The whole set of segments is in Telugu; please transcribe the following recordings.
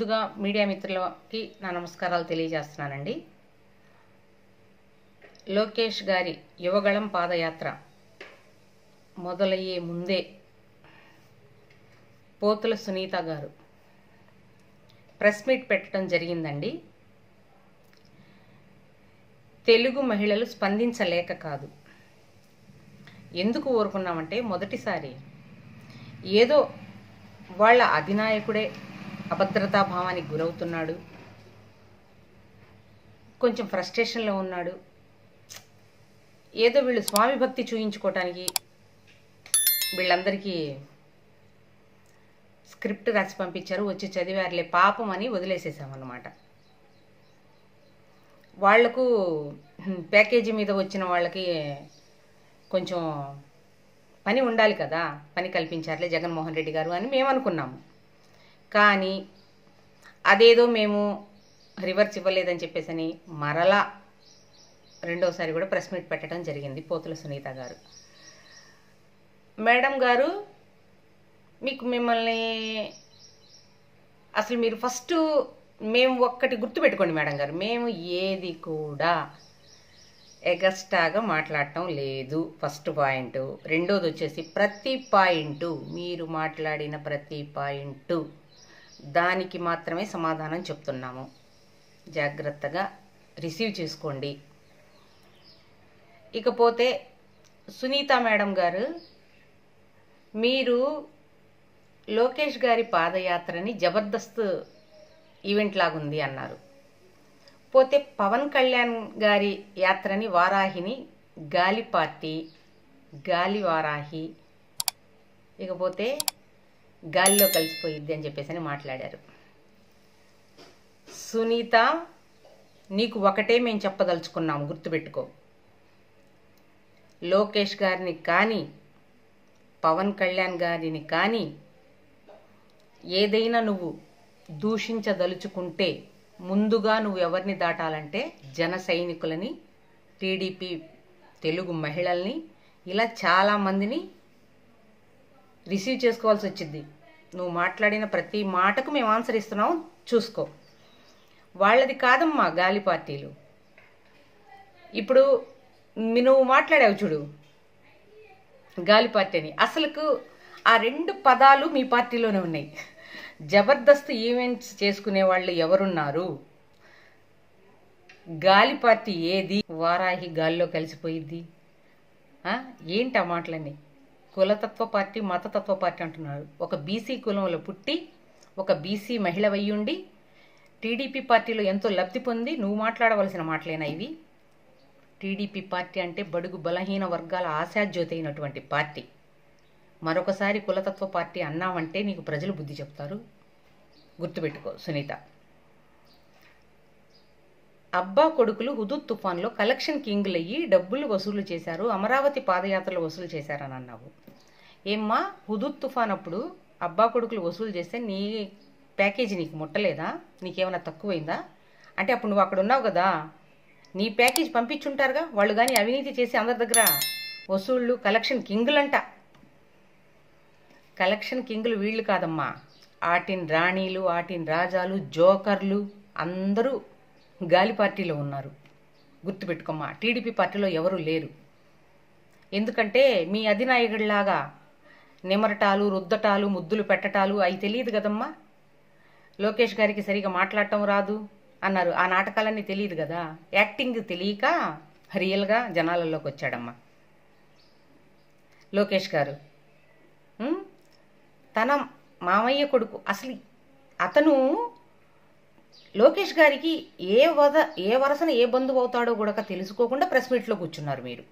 ముందుగా మీడియా మిత్రులకి నా నమస్కారాలు తెలియజేస్తున్నానండి లోకేష్ గారి యువగళం పాదయాత్ర మొదలయ్యే ముందే పోతుల సునీత గారు ప్రెస్ మీట్ పెట్టడం జరిగిందండి తెలుగు మహిళలు స్పందించలేక కాదు ఎందుకు ఊరుకున్నామంటే మొదటిసారి ఏదో వాళ్ళ అధినాయకుడే అభద్రతా భావానికి గురవుతున్నాడు కొంచెం ఫ్రస్ట్రేషన్లో ఉన్నాడు ఏదో వీళ్ళు స్వామి భక్తి చూయించుకోవటానికి వీళ్ళందరికీ స్క్రిప్ట్ రాసి పంపించారు వచ్చి చదివారులే పాపం అని వదిలేసేసామన్నమాట వాళ్లకు ప్యాకేజీ మీద వచ్చిన వాళ్ళకి కొంచెం పని ఉండాలి కదా పని కల్పించారులే జగన్మోహన్ రెడ్డి గారు అని మేము అనుకున్నాము కానీ అదేదో మేము రివర్స్ ఇవ్వలేదని చెప్పేసని మరలా రెండోసారి కూడా ప్రెస్ మీట్ పెట్టడం జరిగింది పోతుల సునీత గారు మేడం గారు మీకు మిమ్మల్ని అసలు మీరు ఫస్ట్ మేము ఒక్కటి గుర్తుపెట్టుకోండి మేడం గారు మేము ఏది కూడా ఎగస్టాగా మాట్లాడటం లేదు ఫస్ట్ పాయింట్ రెండోది వచ్చేసి ప్రతి పాయింట్ మీరు మాట్లాడిన ప్రతి పాయింట్ దానికి మాత్రమే సమాధానం చెప్తున్నాము జాగ్రత్తగా రిసీవ్ చేసుకోండి ఇకపోతే సునీత మేడం గారు మీరు లోకేష్ గారి పాదయాత్రని జబర్దస్త్ ఈవెంట్ లాగుంది అన్నారు పోతే పవన్ కళ్యాణ్ గారి యాత్రని వారాహిని గాలి పార్టీ గాలి వారాహి ఇకపోతే గాలిలో కలిసిపోయిద్ది అని చెప్పేసి అని మాట్లాడారు సునీత నీకు ఒకటే మేము చెప్పదలుచుకున్నాము గుర్తుపెట్టుకో లోకేష్ గారిని కానీ పవన్ కళ్యాణ్ గారిని కానీ ఏదైనా నువ్వు దూషించదలుచుకుంటే ముందుగా నువ్వు ఎవరిని దాటాలంటే జన సైనికులని టీడీపీ తెలుగు మహిళల్ని ఇలా చాలామందిని రిసీవ్ చేసుకోవాల్సి వచ్చింది నువ్వు మాట్లాడిన ప్రతి మాటకు మేము ఆన్సర్ ఇస్తున్నాం చూసుకో వాళ్ళది కాదమ్మా గాలి పార్టీలు ఇప్పుడు నువ్వు మాట్లాడావు చూడు గాలి పార్టీ అని అసలుకు ఆ రెండు పదాలు మీ పార్టీలోనే ఉన్నాయి జబర్దస్త్ ఈవెంట్స్ చేసుకునే వాళ్ళు ఎవరున్నారు గాలి పార్టీ ఏది వారాహి గాల్లో కలిసిపోయిద్ది ఏంటి ఆ మాటలన్నీ కులతత్వ పార్టీ మతతత్వ పార్టీ అంటున్నారు ఒక బీసీ కులంలో పుట్టి ఒక బీసీ మహిళ వయ్యుండి టీడీపీ పార్టీలో ఎంతో లబ్ధి పొంది నువ్వు మాట్లాడవలసిన మాటలేనా ఇవి టీడీపీ పార్టీ అంటే బడుగు బలహీన వర్గాల ఆశాజ్యోతి అయినటువంటి పార్టీ మరొకసారి కులతత్వ పార్టీ అన్నావంటే నీకు ప్రజలు బుద్ధి చెప్తారు గుర్తుపెట్టుకో సునీత అబ్బా కొడుకులు హుదూద్ తుఫాన్లో కలెక్షన్ కింగులయ్యి డబ్బులు వసూలు చేశారు అమరావతి పాదయాత్రలు వసూలు చేశారని అన్నావు ఏమ్మా హుదూద్ తుఫాన్ అప్పుడు అబ్బా కొడుకులు వసూలు చేస్తే నీ ప్యాకేజీ నీకు ముట్టలేదా నీకేమైనా తక్కువైందా అంటే అప్పుడు నువ్వు అక్కడ ఉన్నావు కదా నీ ప్యాకేజ్ పంపించుంటారుగా వాళ్ళు కానీ అవినీతి చేసి అందరి దగ్గర వసూళ్ళు కలెక్షన్ కింగులంట కలెక్షన్ కింగులు వీళ్ళు కాదమ్మా ఆటిన్ రాణీలు ఆటిన్ రాజాలు జోకర్లు అందరూ గాలి పార్టీలో ఉన్నారు గుర్తుపెట్టుకోమ్మా టీడీపీ పార్టీలో ఎవరు లేరు ఎందుకంటే మీ అధినాయకుడిలాగా నిమరటాలు రుద్దటాలు ముద్దులు పెట్టటాలు అవి తెలియదు కదమ్మా లోకేష్ గారికి సరిగా మాట్లాడటం రాదు అన్నారు ఆ నాటకాలన్నీ తెలియదు కదా యాక్టింగ్ తెలియక రియల్గా జనాలలోకి వచ్చాడమ్మా లోకేష్ గారు తన మామయ్య కొడుకు అసలు అతను లోకేష్ గారికి ఏ వద ఏ వరసన ఏ బంధువు అవుతాడో కూడా తెలుసుకోకుండా ప్రెస్ మీట్లో కూర్చున్నారు మీరు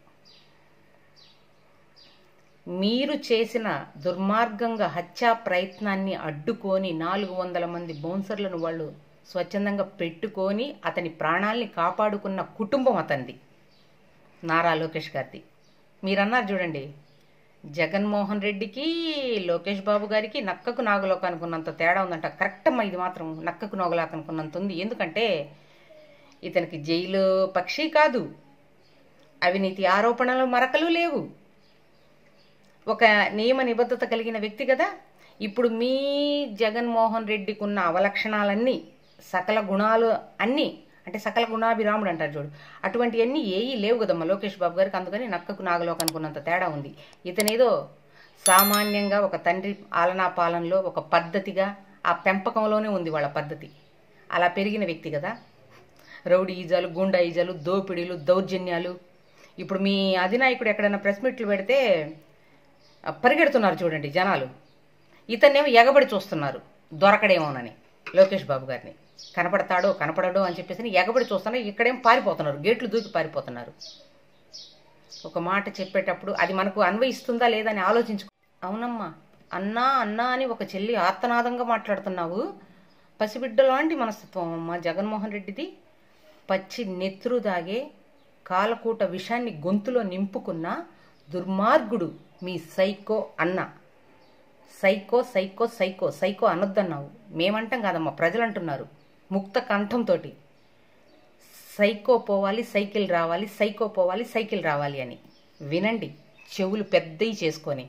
మీరు చేసిన దుర్మార్గంగా హత్యా ప్రయత్నాన్ని అడ్డుకొని నాలుగు వందల మంది బౌన్సర్లను వాళ్ళు స్వచ్ఛందంగా పెట్టుకొని అతని ప్రాణాల్ని కాపాడుకున్న కుటుంబం అతనిది నారా లోకేష్ గారిది మీరన్నారు చూడండి జగన్మోహన్ రెడ్డికి లోకేష్ బాబు గారికి నక్కకు నాగులోక అనుకున్నంత తేడా ఉందంట కరెక్ట్ అమ్మా ఇది మాత్రం నక్కకు నాగులోక అనుకున్నంత ఉంది ఎందుకంటే ఇతనికి జైలు పక్షి కాదు అవినీతి ఆరోపణలు మరకలు లేవు ఒక నియమ నిబద్ధత కలిగిన వ్యక్తి కదా ఇప్పుడు మీ జగన్మోహన్ రెడ్డికి ఉన్న అవలక్షణాలన్నీ సకల గుణాలు అన్నీ అంటే సకల గుణాభిరాముడు అంటారు చూడు అటువంటివన్నీ ఏవి లేవు కదమ్మా లోకేష్ బాబు గారికి అందుకని నక్కకు నాగలోకి అనుకున్నంత తేడా ఉంది ఇతనేదో సామాన్యంగా ఒక తండ్రి ఆలనా పాలనలో ఒక పద్ధతిగా ఆ పెంపకంలోనే ఉంది వాళ్ళ పద్ధతి అలా పెరిగిన వ్యక్తి కదా రౌడీ ఈజాలు గుండా ఈజాలు దోపిడీలు దౌర్జన్యాలు ఇప్పుడు మీ అధినాయకుడు ఎక్కడైనా ప్రెస్ మీట్లు పెడితే ఆ, పరిగెడుతున్నారు చూడండి జనాలు ఇతన్నేమో ఎగబడి చూస్తున్నారు దొరకడేమోనని లోకేష్ బాబు గారిని కనపడతాడో కనపడడో అని చెప్పేసి ఎగబడి చూస్తున్నారు ఇక్కడేం పారిపోతున్నారు గేట్లు దూకి పారిపోతున్నారు ఒక మాట చెప్పేటప్పుడు అది మనకు అన్వయిస్తుందా లేదా అని ఆలోచించు అవునమ్మా అన్నా అన్నా అని ఒక చెల్లి ఆర్తనాదంగా మాట్లాడుతున్నావు పసిబిడ్డ లాంటి మనస్తత్వం అమ్మా జగన్మోహన్ రెడ్డిది పచ్చి నెత్తురు దాగే కాలకూట విషాన్ని గొంతులో నింపుకున్న దుర్మార్గుడు మీ సైకో అన్న సైకో సైకో సైకో సైకో అనొద్దన్నావు మేమంటాం కాదమ్మా ప్రజలు అంటున్నారు ముక్త కంఠంతోటి సైకో పోవాలి సైకిల్ రావాలి సైకో పోవాలి సైకిల్ రావాలి అని వినండి చెవులు పెద్దవి చేసుకొని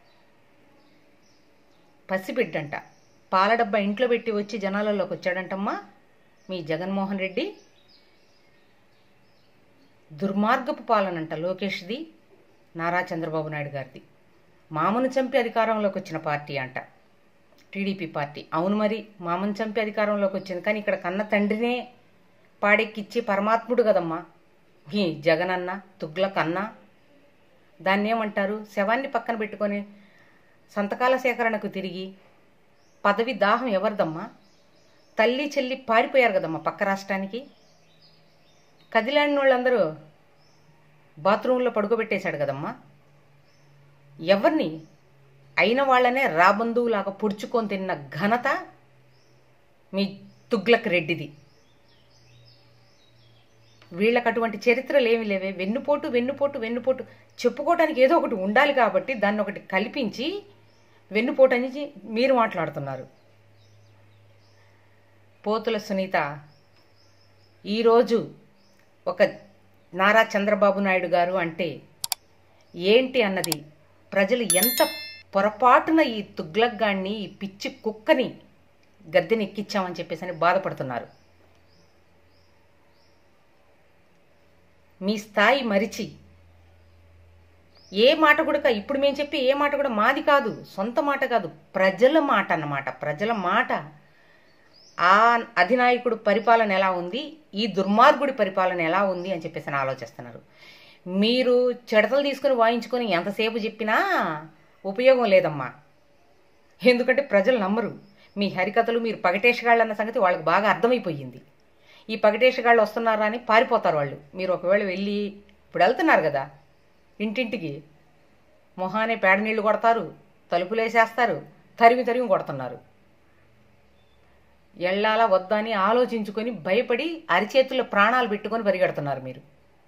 పసిబిడ్డంట పాల డబ్బా ఇంట్లో పెట్టి వచ్చి జనాలలోకి వచ్చాడంటమ్మా మీ జగన్మోహన్ రెడ్డి దుర్మార్గపు పాలనంట లోకేష్ది నారా చంద్రబాబు నాయుడు గారిది మామను చంపి అధికారంలోకి వచ్చిన పార్టీ అంట టీడీపీ పార్టీ అవును మరి మామను చంపి అధికారంలోకి వచ్చింది కానీ ఇక్కడ కన్న తండ్రినే పాడెక్కిచ్చి పరమాత్ముడు కదమ్మా ఈ జగనన్న తుగ్లకన్న దాన్ని ఏమంటారు శవాన్ని పక్కన పెట్టుకొని సంతకాల సేకరణకు తిరిగి పదవి దాహం ఎవరిదమ్మా తల్లి చెల్లి పారిపోయారు కదమ్మా పక్క రాష్ట్రానికి కదిలాడిన వాళ్ళందరూ బాత్రూంలో పడుకోబెట్టేశాడు కదమ్మా ఎవరిని అయిన వాళ్ళనే రాబంధువులాగా పుడుచుకొని తిన్న ఘనత మీ తుగ్లక్ రెడ్డిది వీళ్ళకి అటువంటి చరిత్రలు ఏమి లేవే వెన్నుపోటు వెన్నుపోటు వెన్నుపోటు చెప్పుకోవడానికి ఏదో ఒకటి ఉండాలి కాబట్టి దాన్ని ఒకటి కల్పించి వెన్నుపోటు అని మీరు మాట్లాడుతున్నారు పోతుల సునీత ఈరోజు ఒక నారా చంద్రబాబు నాయుడు గారు అంటే ఏంటి అన్నది ప్రజలు ఎంత పొరపాటున ఈ తుగ్లగ్గాన్ని ఈ పిచ్చి కుక్కని గద్దెనెక్కిచ్చామని చెప్పేసి అని బాధపడుతున్నారు మీ స్థాయి మరిచి ఏ మాట కూడా ఇప్పుడు మేము చెప్పి ఏ మాట కూడా మాది కాదు సొంత మాట కాదు ప్రజల మాట అన్నమాట ప్రజల మాట ఆ అధినాయకుడు పరిపాలన ఎలా ఉంది ఈ దుర్మార్గుడి పరిపాలన ఎలా ఉంది అని చెప్పేసి అని ఆలోచిస్తున్నారు మీరు చెడతలు తీసుకుని వాయించుకొని ఎంతసేపు చెప్పినా ఉపయోగం లేదమ్మా ఎందుకంటే ప్రజలు నమ్మరు మీ హరికథలు మీరు పగటేషగాళ్ళు అన్న సంగతి వాళ్ళకి బాగా అర్థమైపోయింది ఈ పగటేషగాళ్ళు వస్తున్నారా అని పారిపోతారు వాళ్ళు మీరు ఒకవేళ వెళ్ళి ఇప్పుడు వెళ్తున్నారు కదా ఇంటింటికి మొహానే పేడ నీళ్లు కొడతారు తలుపులు వేసేస్తారు తరిమి తరిమి కొడుతున్నారు ఎళ్ళాలా వద్దా అని ఆలోచించుకొని భయపడి అరిచేతుల్లో ప్రాణాలు పెట్టుకొని పరిగెడుతున్నారు మీరు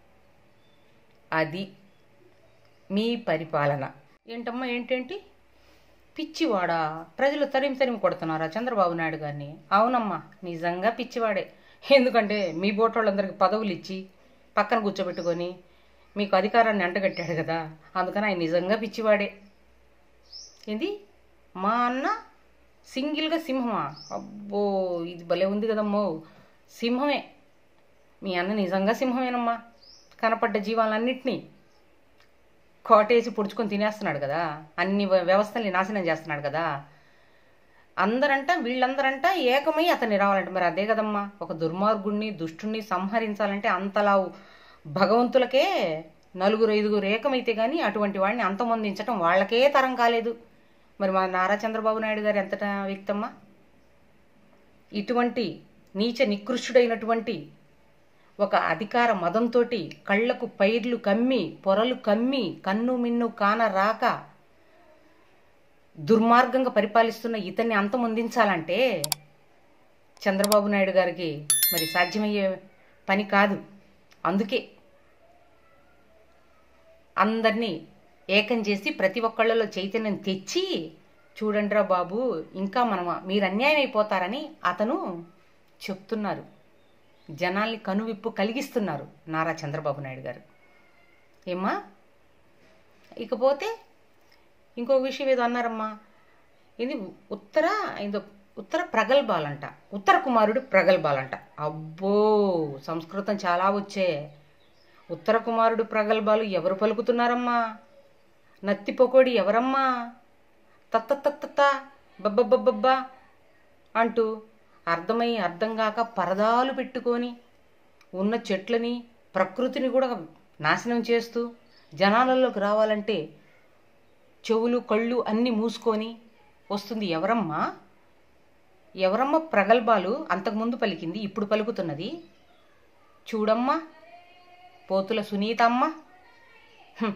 అది మీ పరిపాలన ఏంటమ్మా ఏంటేంటి పిచ్చివాడా ప్రజలు తరిమి తరిమి కొడుతున్నారా చంద్రబాబు నాయుడు గారిని అవునమ్మా నిజంగా పిచ్చివాడే ఎందుకంటే మీ బోటోళ్ళందరికీ పదవులు ఇచ్చి పక్కన కూర్చోబెట్టుకొని మీకు అధికారాన్ని అంటగట్టాడు కదా అందుకని ఆయన నిజంగా పిచ్చివాడే ఏంది మా అన్న సింగిల్గా సింహమా అబ్బో ఇది భలే ఉంది కదమ్మో సింహమే మీ అన్న నిజంగా సింహమేనమ్మా కనపడ్డ జీవాలన్నింటినీ కోటేసి పొడుచుకొని తినేస్తున్నాడు కదా అన్ని వ్య- వ్యవస్థల్ని నాశనం చేస్తున్నాడు కదా అందరంట వీళ్ళందరంట ఏకమై అతన్ని రావాలంట మరి అదే కదమ్మా ఒక దుర్మార్గుణ్ణి దుష్టుణ్ణి సంహరించాలంటే అంతలా భగవంతులకే నలుగురు ఐదుగురు ఏకమైతే కానీ అటువంటి వాడిని అంతమొందించటం వాళ్ళకే తరం కాలేదు మరి మా నారా చంద్రబాబు నాయుడు గారు ఎంతట వ్యక్తమ్మా ఇటువంటి నీచ నికృష్టుడైనటువంటి ఒక అధికార మదంతో కళ్ళకు పైర్లు కమ్మి పొరలు కమ్మి కన్ను మిన్ను కాన రాక దుర్మార్గంగా పరిపాలిస్తున్న ఇతన్ని అంతమొందించాలంటే చంద్రబాబు నాయుడు గారికి మరి సాధ్యమయ్యే పని కాదు అందుకే అందరినీ ఏకం చేసి ప్రతి ఒక్కళ్ళలో చైతన్యం తెచ్చి చూడండిరా బాబు ఇంకా మనం మీరు అన్యాయం అయిపోతారని అతను చెప్తున్నారు జనాల్ని కనువిప్పు కలిగిస్తున్నారు నారా చంద్రబాబు నాయుడు గారు ఏమ్మా ఇకపోతే ఇంకో విషయం ఏదో అన్నారమ్మా ఇది ఉత్తర ఇది ఉత్తర ప్రగల్భాలంట ఉత్తర కుమారుడు ప్రగల్భాలంట అబ్బో సంస్కృతం చాలా వచ్చే ఉత్తర కుమారుడు ప్రగల్భాలు ఎవరు పలుకుతున్నారమ్మా నత్తి పొకోడి ఎవరమ్మా తత్త తత్త బబ్బబ్బబ్బబ్బా అంటూ అర్థమై అర్థం కాక పరదాలు పెట్టుకొని ఉన్న చెట్లని ప్రకృతిని కూడా నాశనం చేస్తూ జనాలలోకి రావాలంటే చెవులు కళ్ళు అన్నీ మూసుకొని వస్తుంది ఎవరమ్మా ఎవరమ్మ ప్రగల్భాలు అంతకుముందు పలికింది ఇప్పుడు పలుకుతున్నది చూడమ్మా పోతుల సునీతమ్మ హ్మ్.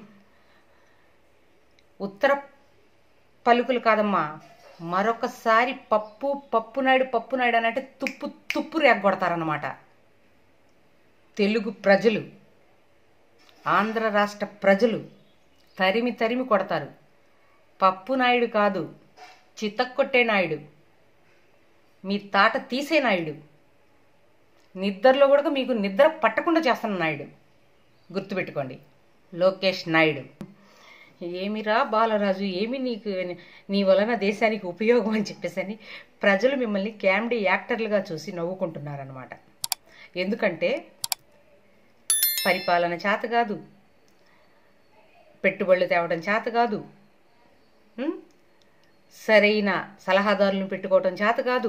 ఉత్తర పలుకులు కాదమ్మా మరొకసారి పప్పు పప్పు నాయుడు పప్పు నాయుడు అని అంటే తుప్పు తుప్పు రేగొడతారన్నమాట తెలుగు ప్రజలు ఆంధ్ర రాష్ట్ర ప్రజలు తరిమి తరిమి కొడతారు పప్పు నాయుడు కాదు చితక్కొట్టే నాయుడు మీ తాట తీసే నాయుడు నిద్రలో కూడా మీకు నిద్ర పట్టకుండా చేస్తున్న నాయుడు గుర్తుపెట్టుకోండి లోకేష్ నాయుడు ఏమిరా బాలరాజు ఏమి నీకు నీ వలన దేశానికి ఉపయోగం అని చెప్పేసి అని ప్రజలు మిమ్మల్ని క్యామ్డీ యాక్టర్లుగా చూసి నవ్వుకుంటున్నారనమాట ఎందుకంటే పరిపాలన చేత కాదు పెట్టుబడులు తేవడం చేత కాదు ఉం? సరైన సలహాదారులను పెట్టుకోవటం చేత కాదు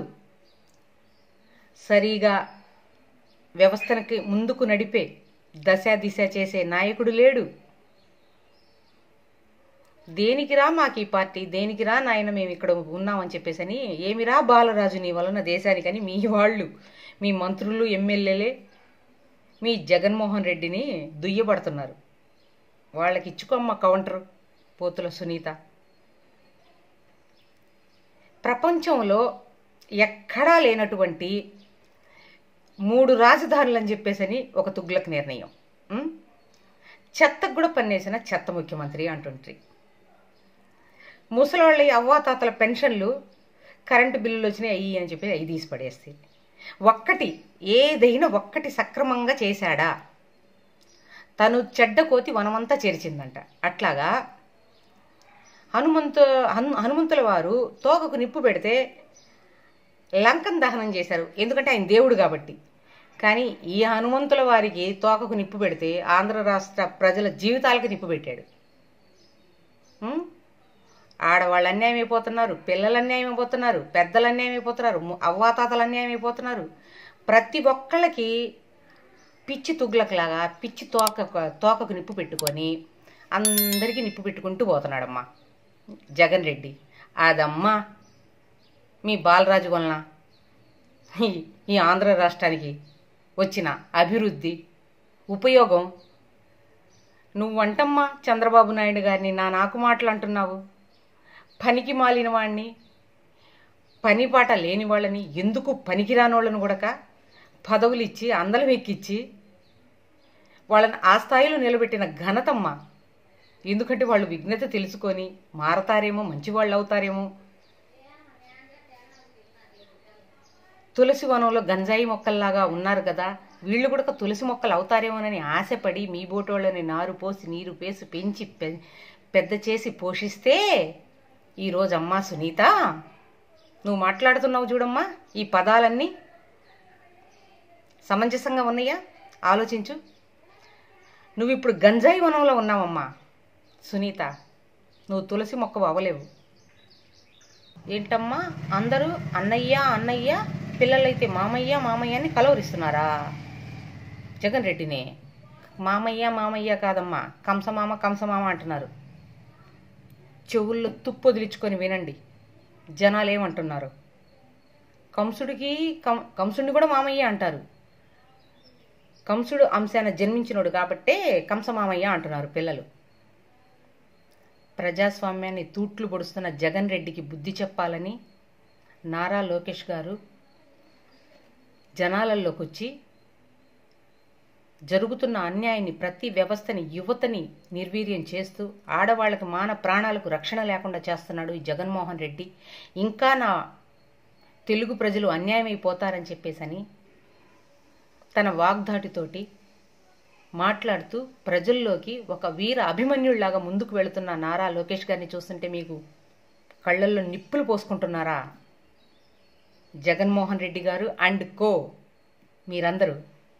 సరిగా వ్యవస్థనకి ముందుకు నడిపే దశ దిశ చేసే నాయకుడు లేడు దేనికిరా మాకు ఈ పార్టీ దేనికిరా నాయన మేము ఇక్కడ ఉన్నామని చెప్పేసని ఏమిరా బాలరాజు నీ వలన దేశానికని మీ వాళ్ళు మీ మంత్రులు ఎమ్మెల్యేలే మీ జగన్మోహన్ రెడ్డిని దుయ్యబడుతున్నారు వాళ్ళకి ఇచ్చుకోమ్మ కౌంటర్ పోతుల సునీత ప్రపంచంలో ఎక్కడా లేనటువంటి మూడు రాజధానులు అని చెప్పేసని ఒక తుగ్లక్ నిర్ణయం ఉం? చెత్తకు కూడా పన్నేసిన చెత్త ముఖ్యమంత్రి అంటుండ్రి ముసలోళ్ళ అవ్వాతాతల పెన్షన్లు కరెంటు బిల్లులు వచ్చినాయి అయ్యి అని చెప్పి అవి తీసి పడేస్తే ఒక్కటి ఏదైనా ఒక్కటి సక్రమంగా చేశాడా తను చెడ్డ కోతి వనమంతా చేర్చిందంట అట్లాగా హనుమంతు హను హనుమంతుల వారు తోకకు నిప్పు పెడితే లంకను దహనం చేశారు ఎందుకంటే ఆయన దేవుడు కాబట్టి కానీ ఈ హనుమంతుల వారికి తోకకు నిప్పు పెడితే ఆంధ్ర రాష్ట్ర ప్రజల జీవితాలకు నిప్పు పెట్టాడు ఉం? ఆడవాళ్ళు అన్యాయం అయిపోతున్నారు పిల్లలు అన్యాయం అయిపోతున్నారు పెద్దలు అన్యాయం అయిపోతున్నారు ము- అవ్వాతాతలు అన్యాయం అయిపోతున్నారు ప్రతి ఒక్కళ్ళకి పిచ్చి తుగ్లకలాగా పిచ్చి తోక తోకకు నిప్పు పెట్టుకొని అందరికీ నిప్పు పెట్టుకుంటూ పోతున్నాడమ్మా జగన్ రెడ్డి అదమ్మా మీ బాలరాజు వలన ఈ- ఈ ఆంధ్ర రాష్ట్రానికి వచ్చిన అభివృద్ధి ఉపయోగం నువ్వంటమ్మా చంద్రబాబు నాయుడు గారిని నా నాకు మాటలు అంటున్నావు పనికి మాలిన వాడిని పని పాట లేని వాళ్ళని ఎందుకు పనికిరాని వాళ్ళని కూడక పదవులు ఇచ్చి అందలం ఎక్కిచ్చి వాళ్ళని ఆ స్థాయిలో నిలబెట్టిన ఘనతమ్మ ఎందుకంటే వాళ్ళు విఘ్నత తెలుసుకొని మారతారేమో మంచివాళ్ళు అవుతారేమో తులసి వనంలో గంజాయి మొక్కల్లాగా ఉన్నారు కదా వీళ్ళు కూడా తులసి మొక్కలు అవుతారేమోనని ఆశపడి మీ బోటోళ్ళని నారు పోసి నీరు పేసి పెంచి పె- పెద్ద చేసి పోషిస్తే ఈరోజు అమ్మా సునీత నువ్వు మాట్లాడుతున్నావు చూడమ్మా ఈ పదాలన్నీ సమంజసంగా ఉన్నాయా ఆలోచించు నువ్వు ఇప్పుడు గంజాయి వనంలో ఉన్నావమ్మా సునీత నువ్వు తులసి మొక్క అవ్వలేవు ఏంటమ్మా అందరూ అన్నయ్య అన్నయ్య పిల్లలైతే మామయ్య మామయ్య అని కలవరిస్తున్నారా జగన్ రెడ్డిని మామయ్య మామయ్య కాదమ్మా కంసమామ కంసమామ అంటున్నారు చెవుల్లో తుప్పు వదిలించుకొని వినండి జనాలు ఏమంటున్నారు కంసుడికి కం కంసుడిని కూడా మామయ్య అంటారు కంసుడు అంశాన జన్మించినోడు కాబట్టే కంసమామయ్య అంటున్నారు పిల్లలు ప్రజాస్వామ్యాన్ని తూట్లు పొడుస్తున్న జగన్ రెడ్డికి బుద్ధి చెప్పాలని నారా లోకేష్ గారు జనాలలోకి వచ్చి జరుగుతున్న అన్యాయాన్ని ప్రతి వ్యవస్థని యువతని నిర్వీర్యం చేస్తూ ఆడవాళ్ళకి మాన ప్రాణాలకు రక్షణ లేకుండా చేస్తున్నాడు ఈ జగన్మోహన్ రెడ్డి ఇంకా నా తెలుగు ప్రజలు అన్యాయమైపోతారని చెప్పేసని తన వాగ్దాటితోటి మాట్లాడుతూ ప్రజల్లోకి ఒక వీర అభిమన్యుళ్లాగా ముందుకు వెళుతున్న నారా లోకేష్ గారిని చూస్తుంటే మీకు కళ్ళల్లో నిప్పులు పోసుకుంటున్నారా జగన్మోహన్ రెడ్డి గారు అండ్ కో మీరందరూ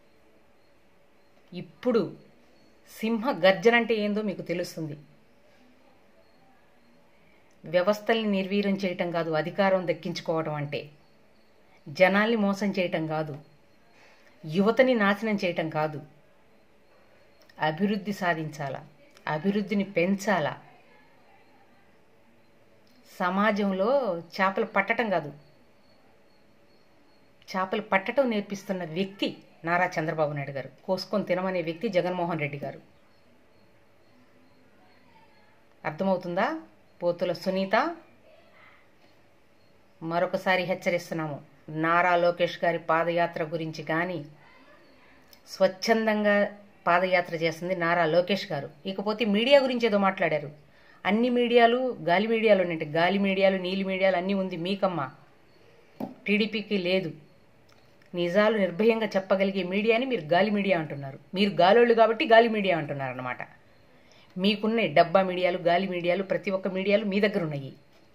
ఇప్పుడు సింహ గర్జన అంటే ఏందో మీకు తెలుస్తుంది వ్యవస్థల్ని నిర్వీర్యం చేయటం కాదు అధికారం దక్కించుకోవడం అంటే జనాల్ని మోసం చేయటం కాదు యువతని నాశనం చేయటం కాదు అభివృద్ధి సాధించాలా అభివృద్ధిని పెంచాలా సమాజంలో చేపలు పట్టడం కాదు చేపలు పట్టడం నేర్పిస్తున్న వ్యక్తి నారా చంద్రబాబు నాయుడు గారు కోసుకొని తినమనే వ్యక్తి జగన్మోహన్ రెడ్డి గారు అర్థమవుతుందా పోతుల సునీత మరొకసారి హెచ్చరిస్తున్నాము నారా లోకేష్ గారి పాదయాత్ర గురించి కానీ స్వచ్ఛందంగా పాదయాత్ర చేస్తుంది నారా లోకేష్ గారు ఇకపోతే మీడియా గురించి ఏదో మాట్లాడారు అన్ని మీడియాలు గాలి మీడియాలు ఉన్నాయి గాలి మీడియాలు నీలి మీడియాలు అన్నీ ఉంది మీకమ్మా టీడీపీకి లేదు నిజాలు నిర్భయంగా చెప్పగలిగే మీడియాని మీరు గాలి మీడియా అంటున్నారు మీరు గాలోళ్ళు కాబట్టి గాలి మీడియా అంటున్నారు అనమాట మీకున్నాయి డబ్బా మీడియాలు గాలి మీడియాలు ప్రతి ఒక్క మీడియాలు మీ దగ్గర ఉన్నాయి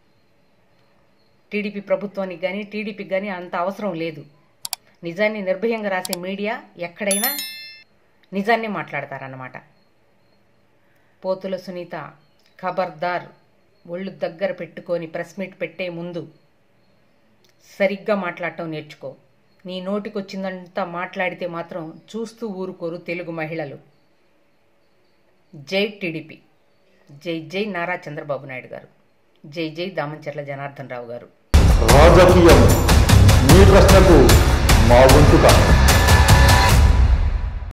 టీడీపీ ప్రభుత్వానికి కానీ టీడీపీకి కానీ అంత అవసరం లేదు నిజాన్ని నిర్భయంగా రాసే మీడియా ఎక్కడైనా నిజాన్ని మాట్లాడతారన్నమాట పోతుల సునీత ఖబర్దార్ ఒళ్ళు దగ్గర పెట్టుకొని ప్రెస్ మీట్ పెట్టే ముందు సరిగ్గా మాట్లాడటం నేర్చుకో నీ నోటికొచ్చిందంతా మాట్లాడితే మాత్రం చూస్తూ ఊరుకోరు తెలుగు మహిళలు జై టీడీపీ జై జై నారా చంద్రబాబు నాయుడు గారు జై జై దామంచర్ల జనార్దన్ రావు గారు రాజకీయం మీ ప్రశ్నకు మా వంతు కాదు